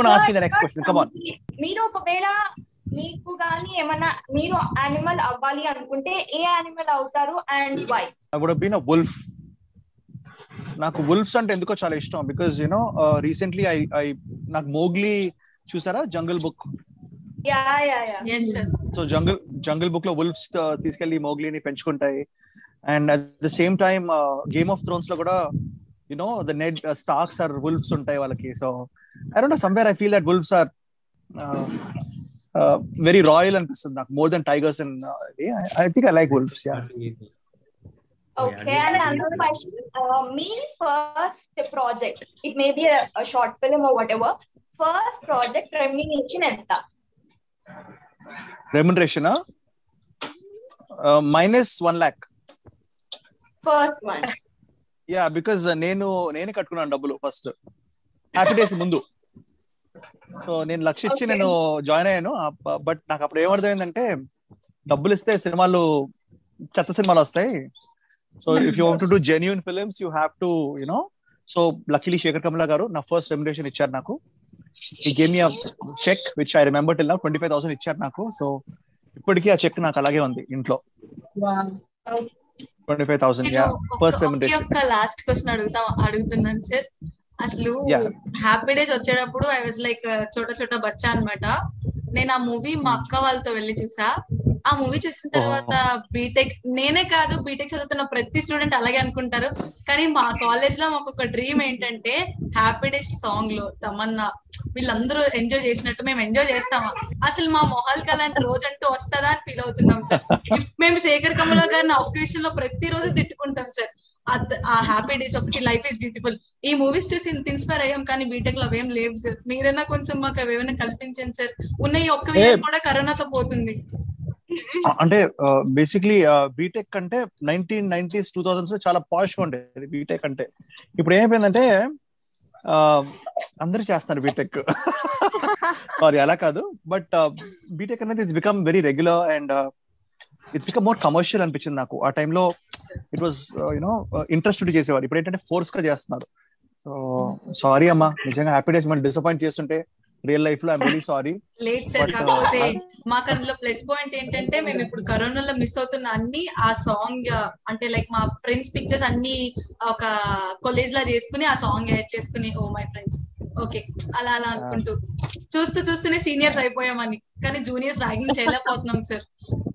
want to ask me the next question. Come on. మీరు ఒకవేళ మీకు కానీ ఏమన్నా మీరు యానిమల్ అవ్వాలి అనుకుంటే ఏ యానిమల్ అవుతారు and why I would been a wolf నాకు వుల్ఫ్స్ అంటే ఎందుకో చాలా ఇష్టం because you know recently I I నాకు మోగ్లీ చూసారా jungle book yeah yeah yeah yes sir so jungle jungle book లో వుల్ఫ్స్ తీసుకెళ్లి మోగ్లీని పెంచుకుంటాయి and at the same time game of thrones లో కూడా you know the Ned Starks are wolves ఉంటాయి వాళ్ళకి so I don't know somewhere I feel that wolves are very royal అనిపిస్తుంది నాకు more then tigers and I think I like wolves yeah Okay, and another question. Uh, me first project. It may be a, a short film or whatever. First project remuneration ఎంత remuneration minus one lakh first one yeah because నేను నేనే కట్టుకున్నాను డబ్బులు first Happy Days ముందు so నేను లక్ష ఇచ్చి Okay. నేను జాయిన్ అయ్యాను బట్ నాకు అప్పుడు ఏమర్థమైందంటే డబ్బులు ఇస్తే సినిమాలు చెత్త సినిమాలు వస్తాయి so if you want to do genuine films you have to you know so luckily Shekhar Kammula గారు నా ఫస్ట్ రెమ్యునేషన్ ఇచ్చారు నాకు ఈ game cheque which I remember till నా ట్వంటీ ఫైవ్ థౌసండ్ ఇచ్చారు నాకు సో ఇప్పటికీ ఆ చెక్ నాకు అలాగే ఉంది ఇంట్లో ట్వంటీ ఫైవ్ థౌసండ్ నేను యా ఒక- ఫస్ట్ ఒకే రెమ్యునేషన్ ఒక్క లాస్ట్ క్వశ్చన్ అడుగుతా అడుగుతున్నాను సార్ అసలు Yeah. హ్యాపీ డేస్ వచ్చేటప్పుడు ఐ వాజ్ లైక్ చోట చోట బచ్చా అన్నమాట నేను ఆ మూవీ మా అక్క వాళ్ళతో వెళ్ళి చూసా ఆ మూవీ చూసిన తర్వాత బీటెక్ నేనే కాదు బీటెక్ చదువుతున్న ప్రతి స్టూడెంట్ అలాగే అనుకుంటారు కానీ మా కాలేజ్ లో మాకు ఒక డ్రీమ్ ఏంటంటే హ్యాపీ డేస్ సాంగ్ లో తమన్నా వీళ్ళందరూ ఎంజాయ్ చేసినట్టు మేము ఎంజాయ్ చేస్తామా అసలు మా మొహాలకి అలాంటి రోజు అంటూ వస్తుందా అని ఫీల్ అవుతున్నాం సార్ మేము శేఖర్ కమల గారిని ఒక్క విషయంలో ప్రతి రోజు తిట్టుకుంటాం సార్ అద్- ఆ హ్యాపీ డేస్ ఒకటి లైఫ్ ఇస్ బ్యూటిఫుల్ ఈ మూవీస్ చూసి ఇంత ఇన్స్పైర్ అయ్యాం కానీ బీటెక్ లో అవేం లేవు సార్ మీరైనా కొంచెం మాకు అవేమైనా కల్పించండి సార్ ఉన్న ఈ ఒక్క విషయం కూడా కరోనాతో పోతుంది అంటే బేసిక్లీ బీటెక్ అంటే నైన్టీన్ నైన్టీస్ టూ థౌసండ్స్ లో చాలా పాష్ గా ఉండేది బీటెక్ అంటే ఇప్పుడు ఏమైపోయిందంటే ఆ, అందరూ చేస్తున్నారు బీటెక్ సారీ అలా కాదు బట్ బీటెక్ అనేది it's become very regular and it's become more commercial అనిపించింది నాకు ఆ టైంలో ఇట్ వాస్ యునో ఇంట్రెస్ట్ చేసేవారు ఇప్పుడు ఏంటంటే ఫోర్స్ గా చేస్తున్నారు సో సారీ అమ్మా నిజంగా హ్యాపీ డేస్ మనం డిసప్పాయింట్ చేస్తుంటే రియల్ లైఫ్ లో ఐఎమ్ వెరీ సారీ లేదు సార్ But, uh, కాకపోతే మాకు అందులో ప్లస్ పాయింట్ ఏంటంటే మేము ఇప్పుడు కరోనాలో మిస్ అవుతున్న అన్ని ఆ సాంగ్ అంటే లైక్ మా ఫ్రెండ్స్ పిక్చర్స్ అన్ని ఒక కొలేజ్ లా చేసుకుని ఆ సాంగ్ యాడ్ చేసుకుని ఓ మై ఫ్రెండ్స్ ఓకే అలా అలా అనుకుంటూ చూస్తూ చూస్తూనే సీనియర్స్ అయిపోయామని కానీ జూనియర్స్ ర్యాగింగ్ చేయలేకపోతున్నాం సార్